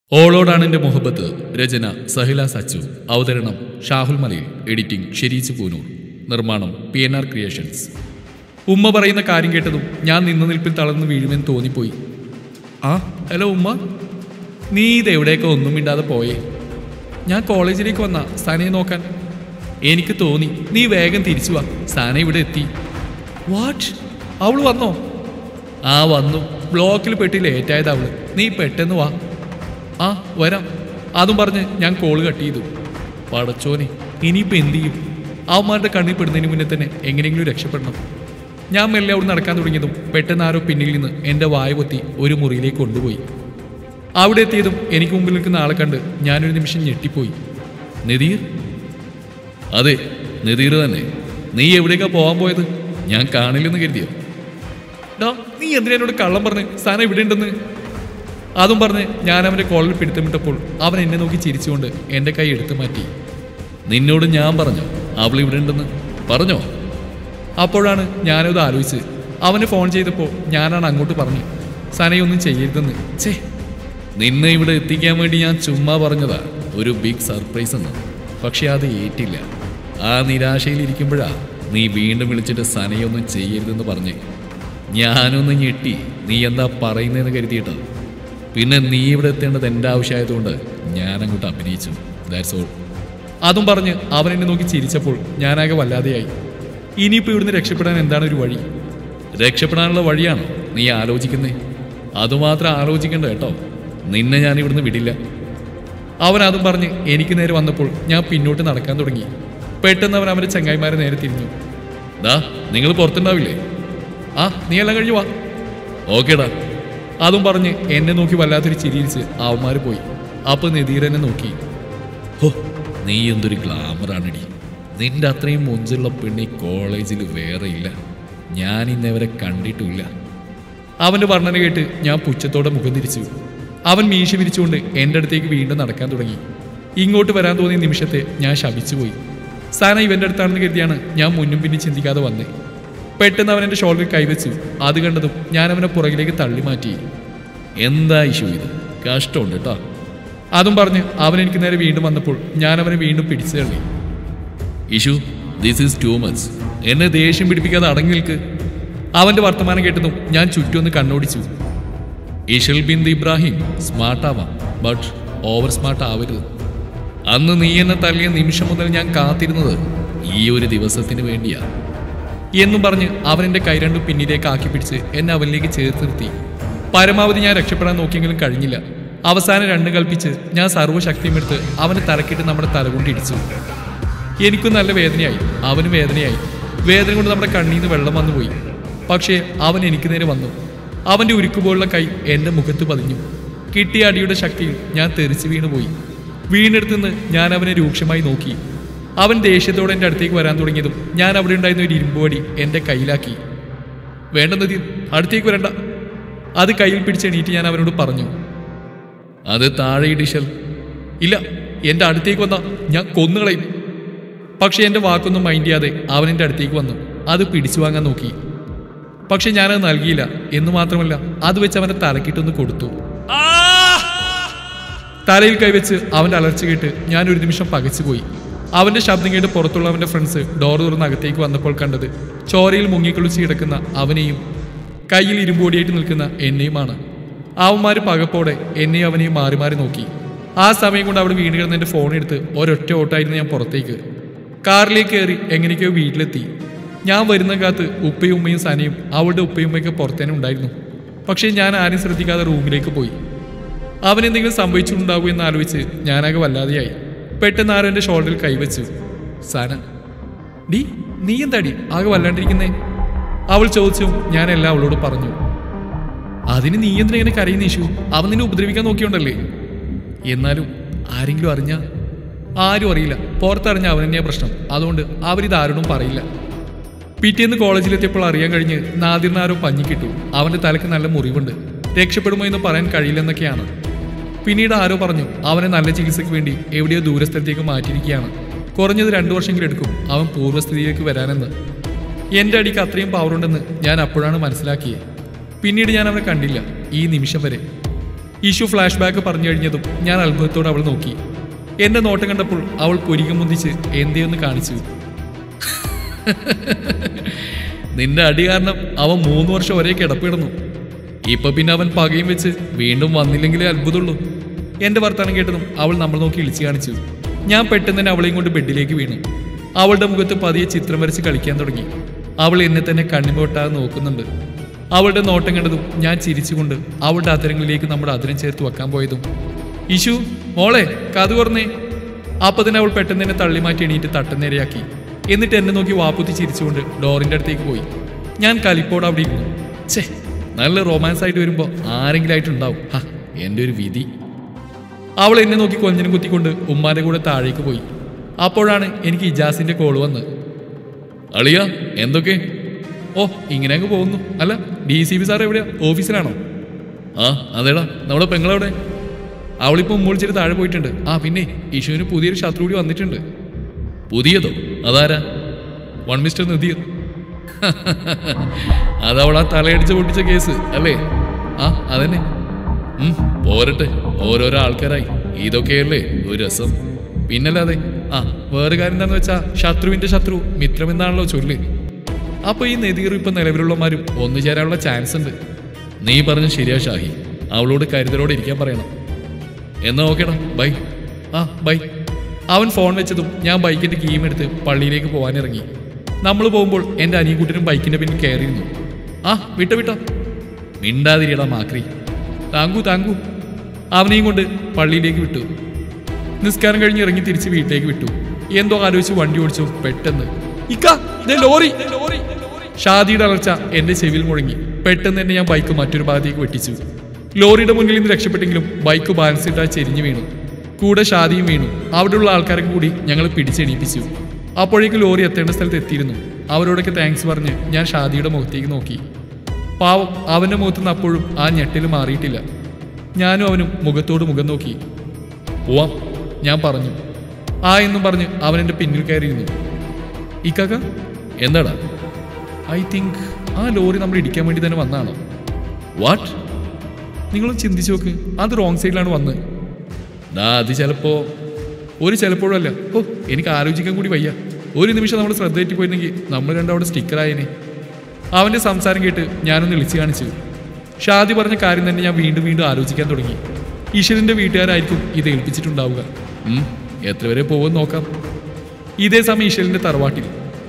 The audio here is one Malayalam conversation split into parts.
ഓളോടാണ് എൻ്റെ മുഹബത്ത് രചന സഹില സച്ചു അവതരണം ഷാഹുൽ മലയിൽ എഡിറ്റിംഗ് ഷെരീച്ച് പൂനൂർ നിർമ്മാണം പി എൻ ആർ ക്രിയേഷൻസ് ഉമ്മ പറയുന്ന കാര്യം കേട്ടതും ഞാൻ നിന്ന നിൽപ്പിൽ തളർന്നു വീഴുമെന്ന് തോന്നിപ്പോയി ആ ഹലോ ഉമ്മ നീ ഇതെവിടെയൊക്കെ ഒന്നും മിണ്ടാതെ പോയേ ഞാൻ കോളേജിലേക്ക് വന്ന സനയെ നോക്കാൻ എനിക്ക് തോന്നി നീ വേഗം തിരിച്ചു വാ സന ഇവിടെ എത്തി വാട്ട് അവൾ വന്നോ ആ വന്നു ബ്ലോക്കിൽ പെട്ടി ലേറ്റായത് അവള് നീ പെട്ടെന്ന് വാ ആ വരാം അതും പറഞ്ഞ് ഞാൻ കോൾ കട്ട് ചെയ്തു പടച്ചോനെ ഇനിയിപ്പോൾ എന്ത് ചെയ്യും അവന്മാരുടെ കണ്ണിൽ പെടുന്നതിന് മുന്നേ തന്നെ എങ്ങനെയെങ്കിലും രക്ഷപ്പെടണം ഞാൻ മെല്ലെ അവിടെ നടക്കാൻ തുടങ്ങിയതും പെട്ടെന്ന് ആരോ പിന്നിൽ നിന്ന് എൻ്റെ വായ പൊത്തി ഒരു മുറിയിലേക്ക് കൊണ്ടുപോയി അവിടെ എത്തിയതും എനിക്ക് മുമ്പിൽ നിൽക്കുന്ന ആളെ കണ്ട് ഞാനൊരു നിമിഷം ഞെട്ടിപ്പോയി നദീർ അതെ നദീർ തന്നെ നീ എവിടേക്കാ പോകാൻ പോയത് ഞാൻ കാണില്ലെന്ന് കരുതിയോ ഡാ നീ എന്തിനാ എന്നോട് കള്ളം പറഞ്ഞ് സാധനം ഇവിടെ ഉണ്ടെന്ന് അതും പറഞ്ഞ് ഞാൻ അവൻ്റെ കോളിൽ പിടുത്തമിട്ടപ്പോൾ അവൻ എന്നെ നോക്കി ചിരിച്ചുകൊണ്ട് എൻ്റെ കൈ എടുത്തു മാറ്റി നിന്നോട് ഞാൻ പറഞ്ഞു അവൾ ഇവിടെ ഉണ്ടെന്ന് പറഞ്ഞോ അപ്പോഴാണ് ഞാനത് ആലോചിച്ച് അവന് ഫോൺ ചെയ്തപ്പോൾ ഞാനാണ് അങ്ങോട്ട് പറഞ്ഞു സനയൊന്നും ചെയ്യരുതെന്ന് ഛേ നിന്നെ ഇവിടെ എത്തിക്കാൻ വേണ്ടി ഞാൻ ചുമ്മാ പറഞ്ഞതാ ഒരു ബിഗ് സർപ്രൈസ് എന്ന് പക്ഷെ അത് ഏറ്റില്ല ആ നിരാശയിലിരിക്കുമ്പോഴാ നീ വീണ്ടും വിളിച്ചിട്ട് സനയൊന്നും ചെയ്യരുതെന്ന് പറഞ്ഞേ ഞാനൊന്ന് ഞെട്ടി നീ എന്താ പറയുന്നതെന്ന് കരുതിയിട്ട് പിന്നെ നീ ഇവിടെ എത്തേണ്ടത് എൻ്റെ ആവശ്യമായതുകൊണ്ട് ഞാൻ അങ്ങോട്ട് അഭിനയിച്ചു ദാറ്റ്സ് ഓൾ അതും പറഞ്ഞ് അവൻ എന്നെ നോക്കി ചിരിച്ചപ്പോൾ ഞാനാകെ വല്ലാതെയായി ഇനിയിപ്പോൾ ഇവിടുന്ന് രക്ഷപ്പെടാൻ എന്താണ് ഒരു വഴി രക്ഷപ്പെടാനുള്ള വഴിയാണോ നീ ആലോചിക്കുന്നേ അതുമാത്രം ആലോചിക്കണ്ട കേട്ടോ നിന്നെ ഞാൻ ഇവിടുന്ന് വിടില്ല അവൻ അതും പറഞ്ഞ് എനിക്ക് നേരെ വന്നപ്പോൾ ഞാൻ പിന്നോട്ട് നടക്കാൻ തുടങ്ങി പെട്ടെന്ന് അവൻ അവൻ്റെ ചങ്ങായിമാരെ നേരെ തിരിഞ്ഞു ദാ നിങ്ങൾ പുറത്തുണ്ടാവില്ലേ ആ നീ എല്ലാം കഴിഞ്ഞു വാ ഓക്കേടാ അതും പറഞ്ഞ് എന്നെ നോക്കി വല്ലാത്തൊരു ചിരിയിച്ച് അവന്മാർ പോയി അപ്പൊ നദീർ എന്നെ നോക്കി ഹോ നീ എന്തൊരു ഗ്ലാമറാണടി നിന്റെ അത്രയും മുഞ്ചുള്ള പെണ്ണി കോളേജിൽ വേറെ ഇല്ല ഞാൻ ഇന്നവരെ കണ്ടിട്ടുമില്ല അവന്റെ വർണ്ണന കേട്ട് ഞാൻ പുച്ഛത്തോടെ മുഖം തിരിച്ചു അവൻ മീശ വിരിച്ചുകൊണ്ട് എൻ്റെ അടുത്തേക്ക് വീണ്ടും നടക്കാൻ തുടങ്ങി ഇങ്ങോട്ട് വരാൻ തോന്നിയ നിമിഷത്തെ ഞാൻ ശപിച്ചുപോയി സാന ഇവന്റെ അടുത്താണെന്ന് കരുതിയാണ് ഞാൻ മുന്നും പിന്നും ചിന്തിക്കാതെ വന്നേ പെട്ടെന്ന് അവൻ എൻ്റെ ഷോൾഡറിൽ കൈവച്ചു അത് കണ്ടതും ഞാൻ അവനെ പുറകിലേക്ക് തള്ളി മാറ്റി എന്താ ഇഷ്യൂ ഇത് കഷ്ടമുണ്ട് കേട്ടോ അതും പറഞ്ഞ് അവൻ എനിക്ക് നേരെ വീണ്ടും വന്നപ്പോൾ ഞാൻ അവനെ വീണ്ടും പിടിച്ചു തള്ളി Ishu this is too much എന്നെ ദേഷ്യം പിടിപ്പിക്കാതെ അടങ്ങി നിൽക്ക് അവന്റെ വർത്തമാനം കേട്ടതും ഞാൻ ചുറ്റുമൊന്ന് കണ്ണോടിച്ചു ഇഷൽ ബിൻ ഇബ്രാഹിം സ്മാർട്ടാവാം ബട്ട് ഓവർ സ്മാർട്ട് ആവരുത് അന്ന് നീ എന്നെ തള്ളിയ നിമിഷം മുതൽ ഞാൻ കാത്തിരുന്നത് ഈ ഒരു ദിവസത്തിന് വേണ്ടിയാ എന്നും പറഞ്ഞ് അവൻ എൻ്റെ കൈ രണ്ടും പിന്നിലേക്ക് ആക്കി പിടിച്ച് എന്നെ അവനിലേക്ക് ചേർത്ത് നിർത്തി പരമാവധി ഞാൻ രക്ഷപ്പെടാൻ നോക്കിയെങ്കിലും കഴിഞ്ഞില്ല അവസാനം രണ്ട് കൽപ്പിച്ച് ഞാൻ സർവ്വശക്തിയും എടുത്ത് അവനെ തലക്കിട്ട് നമ്മുടെ തലകൊണ്ട് ഇടിച്ചു എനിക്കും നല്ല വേദനയായി അവനും വേദനയായി വേദന കൊണ്ട് നമ്മുടെ കണ്ണീന്ന് നിന്ന് വെള്ളം വന്നു പോയി പക്ഷേ അവൻ എനിക്ക് നേരെ വന്നു അവൻ്റെ ഉരുക്കുപോലുള്ള കൈ എൻ്റെ മുഖത്ത് പതിഞ്ഞു കിട്ടിയ അടിയുടെ ശക്തിയിൽ ഞാൻ തെറിച്ച് വീണുപോയി വീണെടുത്തുനിന്ന് ഞാൻ അവനെ രൂക്ഷമായി നോക്കി അവൻ ദേഷ്യത്തോടെ എൻ്റെ അടുത്തേക്ക് വരാൻ തുടങ്ങിയതും ഞാൻ അവിടെ ഉണ്ടായിരുന്ന ഒരു ഇരുമ്പുവടി എൻ്റെ കയ്യിലാക്കി വേണ്ട നദി അടുത്തേക്ക് വരണ്ട അത് കയ്യിൽ പിടിച്ചെണീറ്റ് ഞാൻ അവനോട് പറഞ്ഞു അത് താഴെ ഇടിശൽ ഇല്ല എൻ്റെ അടുത്തേക്ക് വന്ന ഞാൻ കൊന്നുകളയും പക്ഷെ എൻ്റെ വാക്കൊന്നും മൈൻഡ് ചെയ്യാതെ അവൻ എൻ്റെ അടുത്തേക്ക് വന്നു അത് പിടിച്ചു വാങ്ങാൻ നോക്കി പക്ഷെ ഞാനത് നൽകിയില്ല എന്ന് മാത്രമല്ല അത് വെച്ച് അവൻ്റെ തലക്കിട്ടൊന്ന് കൊടുത്തു തലയിൽ കൈവച്ച് അവൻ്റെ അലർച്ച കേട്ട് ഞാൻ ഒരു നിമിഷം പകച്ചുപോയി അവന്റെ ശബ്ദം കേട്ട് പുറത്തുള്ള അവന്റെ ഫ്രണ്ട്സ് ഡോർ തുറന്ന് അകത്തേക്ക് വന്നപ്പോൾ കണ്ടത് ചോരയിൽ മുങ്ങിക്കുളിച്ച് കിടക്കുന്ന അവനെയും കയ്യിൽ ഇരുമ്പോടിയായിട്ട് നിൽക്കുന്ന എന്നെയുമാണ് അവന്മാര് പകപ്പോടെ എന്നെയും അവനെയും മാറി മാറി നോക്കി ആ സമയം കൊണ്ട് അവിടെ വീണ് കിടന്ന എൻ്റെ ഫോൺ എടുത്ത് ഒരൊറ്റ ഓട്ടായിരുന്നു ഞാൻ പുറത്തേക്ക് കാറിലേക്ക് കയറി എങ്ങനെയൊക്കെയോ വീട്ടിലെത്തി ഞാൻ വരുന്ന കാത്ത് ഉപ്പയും ഉമ്മയും സനയും അവളുടെ ഉപ്പയും ഉമ്മയൊക്കെ പുറത്തേനെ ഉണ്ടായിരുന്നു പക്ഷേ ഞാൻ ആരും ശ്രദ്ധിക്കാതെ റൂമിലേക്ക് പോയി അവൻ എന്തെങ്കിലും സംഭവിച്ചിട്ടുണ്ടാകൂ എന്ന് ആലോചിച്ച് ഞാനാകെ വല്ലാതെയായി പെട്ടെന്ന് ആരോ എൻ്റെ ഷോൾഡറിൽ കൈവച്ചു സന ഡി നീ എന്താടി ആകെ വല്ലാണ്ടിരിക്കുന്നേ അവൾ ചോദിച്ചു ഞാൻ എല്ലാം അവളോട് പറഞ്ഞു അതിന് നീ എന്തിനാ ഇങ്ങനെ കരയുന്ന ഇഷ്യൂ അവൻ നിന്നെ ഉപദ്രവിക്കാൻ നോക്കിയോണ്ടല്ലേ എന്നാലും ആരെങ്കിലും അറിഞ്ഞ ആരും അറിയില്ല പുറത്തറിഞ്ഞ അവൻ തന്നെയാ പ്രശ്നം അതുകൊണ്ട് അവരിത് ആരോടും പറയില്ല പിറ്റേന്ന് കോളേജിലെത്തിയപ്പോൾ അറിയാൻ കഴിഞ്ഞ് നാദിറിന് ആരോ പഞ്ഞിക്കിട്ടു അവന്റെ തലക്ക് നല്ല മുറിവുണ്ട് രക്ഷപ്പെടുമോ എന്ന് പറയാൻ കഴിയില്ലെന്നൊക്കെയാണ് പിന്നീട് ആരോ പറഞ്ഞു അവനെ നല്ല ചികിത്സയ്ക്ക് വേണ്ടി എവിടെയോ ദൂരസ്ഥലത്തേക്ക് മാറ്റിയിരിക്കുകയാണ് കുറഞ്ഞത് രണ്ടു വർഷമെങ്കിലും എടുക്കും അവൻ പൂർവ്വസ്ഥിതിയിലേക്ക് വരാനെന്ന് എൻ്റെ അടിക്ക് അത്രയും പവർ ഉണ്ടെന്ന് ഞാൻ അപ്പോഴാണ് മനസ്സിലാക്കിയത് പിന്നീട് ഞാൻ അവനെ കണ്ടില്ല ഈ നിമിഷം വരെ ഇഷ്യൂ ഫ്ലാഷ് ബാക്ക് പറഞ്ഞു കഴിഞ്ഞതും ഞാൻ അത്ഭുതത്തോടെ അവൾ നോക്കി എന്റെ നോട്ടം കണ്ടപ്പോൾ അവൾ പൊരികം മുന്തിച്ച് എന്തേന്ന് കാണിച്ചു നിന്റെ അടി കാരണം അവൻ മൂന്ന് വർഷം ഒരേ കിടപ്പിടുന്നു ഇപ്പൊ പിന്നെ അവൻ പകയും വെച്ച് വീണ്ടും വന്നില്ലെങ്കിലേ അത്ഭുതമുള്ളൂ എന്റെ വർത്താനം കേട്ടതും അവൾ നമ്മൾ നോക്കി ഇളിച്ചു കാണിച്ചു ഞാൻ പെട്ടെന്ന് തന്നെ അവളെയും കൊണ്ട് ബെഡിലേക്ക് വീണു അവളുടെ മുഖത്ത് പതിയെ ചിത്രം വരച്ച് കളിക്കാൻ തുടങ്ങി അവൾ എന്നെ തന്നെ കണ്ണിമൊട്ടാതെ നോക്കുന്നുണ്ട് അവളുടെ നോട്ടം കണ്ടതും ഞാൻ ചിരിച്ചുകൊണ്ട് അവളുടെ അതിരങ്ങളിലേക്ക് നമ്മുടെ അതിരം ചേർത്ത് വെക്കാൻ പോയതും ഇഷു മോളെ കഥ തുറന്നേ അപ്പൊ തന്നെ അവൾ പെട്ടെന്ന് തന്നെ തള്ളി മാറ്റി എണീറ്റ് തട്ടുന്നേരെയാക്കി എന്നിട്ട് എന്നെ നോക്കി വാപ്പുത്തി ചിരിച്ചുകൊണ്ട് ഡോറിന്റെ അടുത്തേക്ക് പോയി ഞാൻ കലിപ്പോടെ അവിടെ ഇരുന്നു ഛേ നല്ല റൊമാൻസ് ആയിട്ട് വരുമ്പോ ആരെങ്കിലും ആയിട്ടുണ്ടാവും ഹാ എൻ്റെ ഒരു വിധി അവൾ എന്നെ നോക്കി കൊഞ്ഞനും കുത്തിക്കൊണ്ട് ഉമ്മാന്റെ കൂടെ താഴേക്ക് പോയി അപ്പോഴാണ് എനിക്ക് ഇജാസിന്റെ കോള് വന്ന് അളിയ എന്തൊക്കെ ഓ ഇങ്ങനെ അങ്ങ് പോകുന്നു അല്ല ഡി സി ബി സാർ എവിടെയാ ഓഫീസിലാണോ ആ അതേടാ നമ്മുടെ പെങ്ങളെവിടെ അവളിപ്പോ ഉമ്മൊളിച്ചിട്ട് താഴെ പോയിട്ടുണ്ട് ആ പിന്നെ ഇഷുവിന് പുതിയൊരു ശത്രു കൂടി വന്നിട്ടുണ്ട് പുതിയതോ അതാരാ വൺ മിസ്റ്റർ നദീർ അതവൾ ആ തലയടിച്ച് പൊട്ടിച്ച കേസ് അല്ലേ ആ അതന്നെ ഉം, പോരട്ടെ ഓരോരോ ആൾക്കാരായി ഇതൊക്കെയല്ലേ ഒരു രസം പിന്നല്ലാതെ ആ വേറെ കാര്യം എന്താന്ന് വെച്ചാ ശത്രുവിന്റെ ശത്രു മിത്രമെന്നാണല്ലോ ചൊല്ല് അപ്പൊ ഈ നെതിർ ഇപ്പൊ നിലവിലുള്ളമാരും ഒന്നു ചേരാനുള്ള ചാൻസ് ഉണ്ട് നീ പറഞ്ഞ ശരിയാ ഷാഹി അവളോട് കരുതലോടെ ഇരിക്കാൻ പറയണം എന്നാ ഓക്കേടാ ബൈ ആ ബൈ അവൻ ഫോൺ വെച്ചതും ഞാൻ ബൈക്കിന്റെ കീം എടുത്ത് പള്ളിയിലേക്ക് പോകാനിറങ്ങി നമ്മൾ പോകുമ്പോൾ എൻ്റെ അനിയൻകുട്ടിനും ബൈക്കിന്റെ പിന്നിൽ കയറിയിരുന്നു ആ വിട്ടോ വിട്ടോ മിണ്ടാതിരിയടാ മാക്രി താങ്കു താങ്കു അവനെയും കൊണ്ട് പള്ളിയിലേക്ക് വിട്ടു നിസ്കാരം കഴിഞ്ഞ് ഇറങ്ങി തിരിച്ച് വീട്ടിലേക്ക് വിട്ടു എന്തോ ആലോചിച്ച് വണ്ടി ഓടിച്ചു പെട്ടെന്ന് ഇക്ക ദേ ലോറി ഷാദിയുടെ അലർച്ച എന്റെ ചെവിയിൽ മുഴങ്ങി പെട്ടെന്ന് തന്നെ ഞാൻ ബൈക്ക് മറ്റൊരു ഭാഗത്തേക്ക് വെട്ടിച്ചു ലോറിയുടെ മുന്നിൽ നിന്ന് രക്ഷപ്പെട്ടെങ്കിലും ബൈക്ക് ബാലൻസ് ഇട്ടാ ചെരിഞ്ഞു വീണു കൂടെ ഷാദിയും വീണു അവിടെയുള്ള ആൾക്കാരൊക്കെ കൂടി ഞങ്ങൾ പിടിച്ചെണീപ്പിച്ചു അപ്പോഴേക്ക് ലോറി എത്തേണ്ട സ്ഥലത്ത് എത്തിയിരുന്നു അവരോടൊക്കെ താങ്ക്സ് പറഞ്ഞ് ഞാൻ ഷാദിയുടെ മുഖത്തേക്ക് നോക്കി പാവം അവന്റെ മുഖത്ത് നിന്ന് അപ്പോഴും ആ ഞെട്ടിൽ മാറിയിട്ടില്ല ഞാനും അവനും മുഖത്തോട് മുഖം നോക്കി പോവാം ഞാൻ പറഞ്ഞു ആ എന്നും പറഞ്ഞ് അവൻ എൻ്റെ പിന്നിൽ കയറിയിരുന്നു ഇക്കാക്ക എന്താടാ ഐ തിങ്ക് ആ ലോറി നമ്മൾ ഇടിക്കാൻ വേണ്ടി തന്നെ വന്നാണോ വാട്ട് നിങ്ങൾ ചിന്തിച്ചു നോക്ക് അത് റോങ് സൈഡിലാണ് വന്നത് ദാ അത് ചിലപ്പോ ഒരു ചിലപ്പോഴും അല്ല ഓ എനിക്ക് ആലോചിക്കാൻ കൂടി വയ്യ ഒരു നിമിഷം നമ്മൾ ശ്രദ്ധ തെറ്റിപ്പോയിരുന്നെങ്കിൽ നമ്മൾ രണ്ടവിടെ സ്റ്റിക്കറായനെ അവന്റെ സംസാരം കേട്ട് ഞാനൊന്ന് വിളിച്ചു കാണിച്ചു ഷാദി പറഞ്ഞ കാര്യം തന്നെ ഞാൻ വീണ്ടും വീണ്ടും ആലോചിക്കാൻ തുടങ്ങി ഈശ്വരന്റെ വീട്ടുകാരായിരിക്കും ഇത് ഏൽപ്പിച്ചിട്ടുണ്ടാവുക ഉം, എത്ര വരെ പോകുമെന്ന് നോക്കാം ഇതേ സമയം ഈശ്വരന്റെ തറവാട്ടിൽ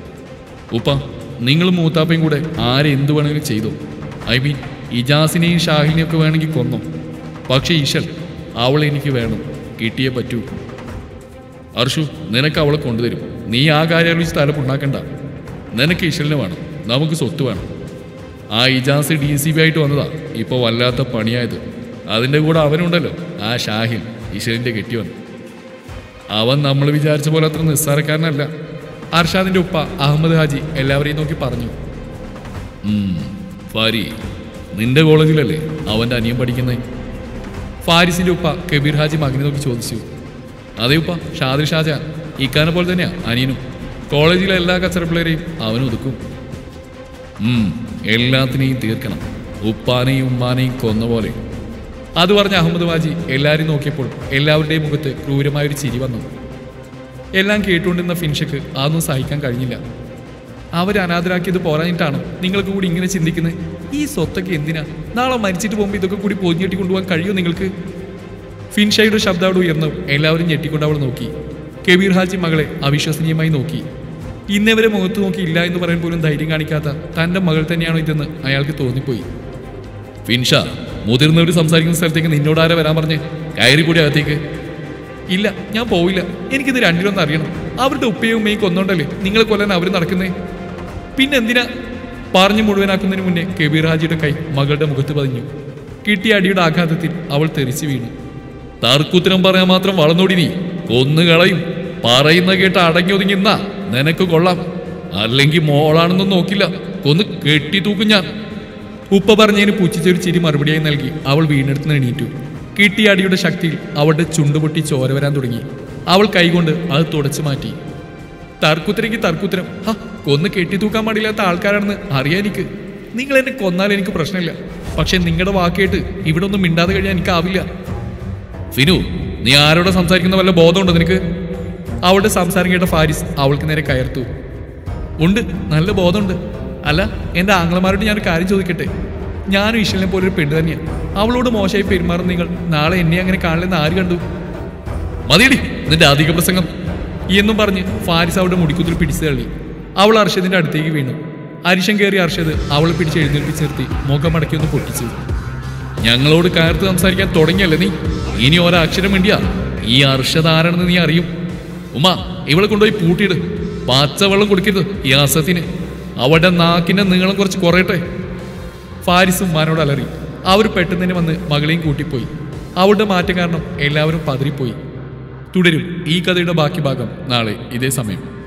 ഉപ്പ നിങ്ങൾ മൂത്താപ്പയും കൂടെ ആരെ എന്ത് വേണമെങ്കിലും ചെയ്തു ഐ മീൻ ഇജാസിനെയും ഷാഹിനെയും ഒക്കെ വേണമെങ്കിൽ കൊന്നു പക്ഷേ ഈശ്വൽ അവളെ എനിക്ക് വേണം കിട്ടിയേ പറ്റൂ അർഷു നിനക്ക് അവളെ കൊണ്ടുതരും നീ ആ കാര്യം ആലോചിച്ച് തലപ്പുണ്ടാക്കണ്ട നിനക്ക് ഈശ്വലിനെ വേണം നമുക്ക് സ്വത്ത് വേണം ആ ഇജാസ് ഡി സി ബി ആയിട്ട് വന്നതാ ഇപ്പോൾ വല്ലാത്ത പണിയായത് അതിൻ്റെ കൂടെ അവനുണ്ടല്ലോ ആ ഷാഹിൽ ഈശ്വലിൻ്റെ കെട്ടിയവൻ അവൻ നമ്മൾ വിചാരിച്ച പോലെ അത്ര നിസ്സാരക്കാരനല്ല അർഷാദിന്റെ ഉപ്പ അഹമ്മദ് ഹാജി എല്ലാവരെയും നോക്കി പറഞ്ഞു "ഉം, ഫാരി നിന്റെ കോളേജിലല്ലേ അവന്റെ അനിയൻ പഠിക്കുന്നത് ഫാരിസിന്റെ ഉപ്പ കബീർ ഹാജി മകനെ നോക്കി ചോദിച്ചു അതെ ഉപ്പ ഷാദിർ ഷാജാൻ ഇക്കാനെ പോലെ തന്നെയാ അനിയനും കോളേജിലെ എല്ലാ കച്ചറപ്പിള്ളേരെയും അവൻ ഒതുക്കും ഉം, എല്ലാത്തിനെയും തീർക്കണം ഉപ്പാനെയും ഉമ്മാനെയും കൊന്ന പോലെ അത് പറഞ്ഞ അഹമ്മദ് വാജി എല്ലാവരും നോക്കിയപ്പോൾ എല്ലാവരുടെയും മുഖത്ത് ക്രൂരമായൊരു ചിരി വന്നു എല്ലാം കേട്ടുകൊണ്ടിരുന്ന ഫിൻഷക്ക് അതൊന്നും സഹിക്കാൻ കഴിഞ്ഞില്ല അവർ അനാഥരാക്കിയത് പോരാഞ്ഞിട്ടാണോ നിങ്ങൾക്ക് കൂടി ഇങ്ങനെ ചിന്തിക്കുന്നത് ഈ സ്വത്തൊക്കെ എന്തിനാ നാളെ മരിച്ചിട്ട് പോകുമ്പോൾ ഇതൊക്കെ കൂടി പൊതിഞ്ഞെട്ടി കൊണ്ടുപോകാൻ കഴിയുമോ നിങ്ങൾക്ക് ഫിൻഷയുടെ ശബ്ദം അവിടെ ഉയർന്നു എല്ലാവരും ഞെട്ടിക്കൊണ്ട് അവൾ നോക്കി കബീർ ഹാജി മകളെ അവിശ്വസനീയമായി നോക്കി ഇന്നവരെ മുഖത്ത് നോക്കി ഇല്ല എന്ന് പറയാൻ പോലും ധൈര്യം കാണിക്കാത്ത തന്റെ മകൾ തന്നെയാണോ ഇതെന്ന് അയാൾക്ക് തോന്നിപ്പോയി ഫിൻഷ മുതിർന്നവർ സംസാരിക്കുന്ന സ്ഥലത്തേക്ക് നിന്നോട് ആരാ വരാൻ പറഞ്ഞ് കയറി കൂടി അകത്തേക്ക് ഇല്ല ഞാൻ പോവില്ല എനിക്കിത് രണ്ടിലൊന്നും അറിയണം അവരുടെ ഉപ്പയും ഉമ്മയും കൊന്നോണ്ടല്ലേ നിങ്ങളെ കൊല്ലാൻ അവർ നടക്കുന്നേ പിന്നെന്തിനാ പറഞ്ഞു മുഴുവനാക്കുന്നതിന് മുന്നേ കബീർ ഹാജിയുടെ കൈ മകളുടെ മുഖത്ത് പതിഞ്ഞു കിട്ടിയ അടിയുടെ ആഘാതത്തിൽ അവൾ തെറിച്ചു വീണു തർക്കുത്തരം പറയാൻ മാത്രം വളർന്നോടി നീ കൊന്നു കളയും പറയുന്ന കേട്ട് അടങ്ങി ഒതുങ്ങി നിന്നാ നിനക്ക് കൊള്ളാം അല്ലെങ്കിൽ മോളാണെന്നും നോക്കില്ല കൊന്ന് കെട്ടി തൂക്കും ഞാൻ ഉപ്പ പറഞ്ഞതിന് പുച്ഛിച്ചൊരു ചിരി മറുപടിയായി നൽകി അവൾ വീണെടുത്ത് എണീറ്റു കിട്ടിയ അടിയുടെ ശക്തിയിൽ അവളുടെ ചുണ്ടുപൊട്ടി ചോര വരാൻ തുടങ്ങി അവൾ കൈകൊണ്ട് അത് തുടച്ചു മാറ്റി തർക്കുത്തരയ്ക്ക് തർക്കുത്തരം ഹ കൊന്ന് കെട്ടി തൂക്കാൻ പാടില്ലാത്ത ആൾക്കാരാണെന്ന് അറിയാൻ എനിക്ക് നിങ്ങൾ എന്നെ കൊന്നാൽ എനിക്ക് പ്രശ്നമില്ല പക്ഷെ നിങ്ങളുടെ വാക്കേട്ട് ഇവിടെ ഒന്നും മിണ്ടാതെ കഴിയാൻ എനിക്കാവില്ല ഫിനു നീ ആരോടെ സംസാരിക്കുന്ന വല്ല ബോധമുണ്ടോ നിനക്ക് അവളുടെ സംസാരം കേട്ട ഫാരിസ് അവൾക്ക് നേരെ കയർത്തു ഉണ്ട് നല്ല ബോധമുണ്ട് അല്ല എൻ്റെ ആംഗ്ലമാരോട് ഞാനൊരു കാര്യം ചോദിക്കട്ടെ ഞാനും ഈശ്വരനെ പോലെ ഒരു പെണ്ണ് തന്നെയാണ് അവളോട് മോശമായി പെരുമാറുന്ന നിങ്ങൾ നാളെ എന്നെ അങ്ങനെ കാണില്ലെന്ന് ആര് കണ്ടു മതിയടി നിന്റെ അധിക പ്രസംഗം എന്നും പറഞ്ഞ് ഫാരിസ് അവളുടെ മുടിക്കുത്തിൽ പിടിച്ചു തള്ളി അവൾ അർഷദിന്റെ അടുത്തേക്ക് വീണു അരിശം കയറി അർഷദ് അവളെ പിടിച്ച് എഴുന്നേൽപ്പിച്ച് നിർത്തി മുഖം മടക്കി ഒന്ന് പൊട്ടിച്ചു ഞങ്ങളോട് കയർത്ത് സംസാരിക്കാൻ തുടങ്ങിയല്ലേ നീ ഇനി ഒരക്ഷരം വേണ്ടിയാ ഈ അർഷദ് ആരാണെന്ന് നീ അറിയും ഉമ്മ ഇവളെ കൊണ്ടുപോയി പൂട്ടിയിട് പച്ചവെള്ളം കൊടുക്കരുത് ഈ അസത്തിന് അവളുടെ നാക്കിന്റെ നീളം കുറച്ച് കുറയട്ടെ ഫാരിസും ഉമ്മാനോട് അലറി അവർ പെട്ടെന്ന് തന്നെ വന്ന് മകളെയും കൂട്ടിപ്പോയി അവളുടെ മാറ്റം കാരണം എല്ലാവരും പതറിപ്പോയി തുടരും ഈ കഥയുടെ ബാക്കി ഭാഗം നാളെ ഇതേ സമയം